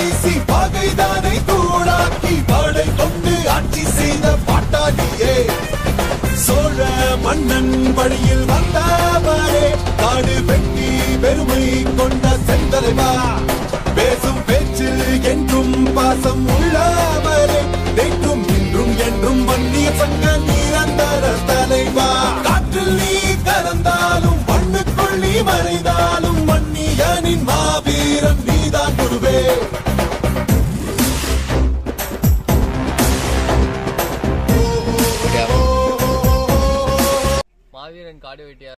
வீசி பகைதானை தூளாக்கி படை கொண்டு ஆட்சி செய்த பாட்டாளியே சோழ மன்னன் வழியில் வந்தவரே காடு வெட்டி பெருமை கொண்ட செந்தலைவா பேசும் பேச்சில் என்றும் பாசம் உள்ளவரே நேற்றும் இன்றும் என்றும் வன்னிய சங்க நிரந்தர தலைவா காற்றில் நீ கலந்தாலும் மண்ணுக்குள் நீ மறைந்தாலும் வன்னியனின் மாவீரன் நீதான் குருவே மாவீரன் காடு வெட்டியார்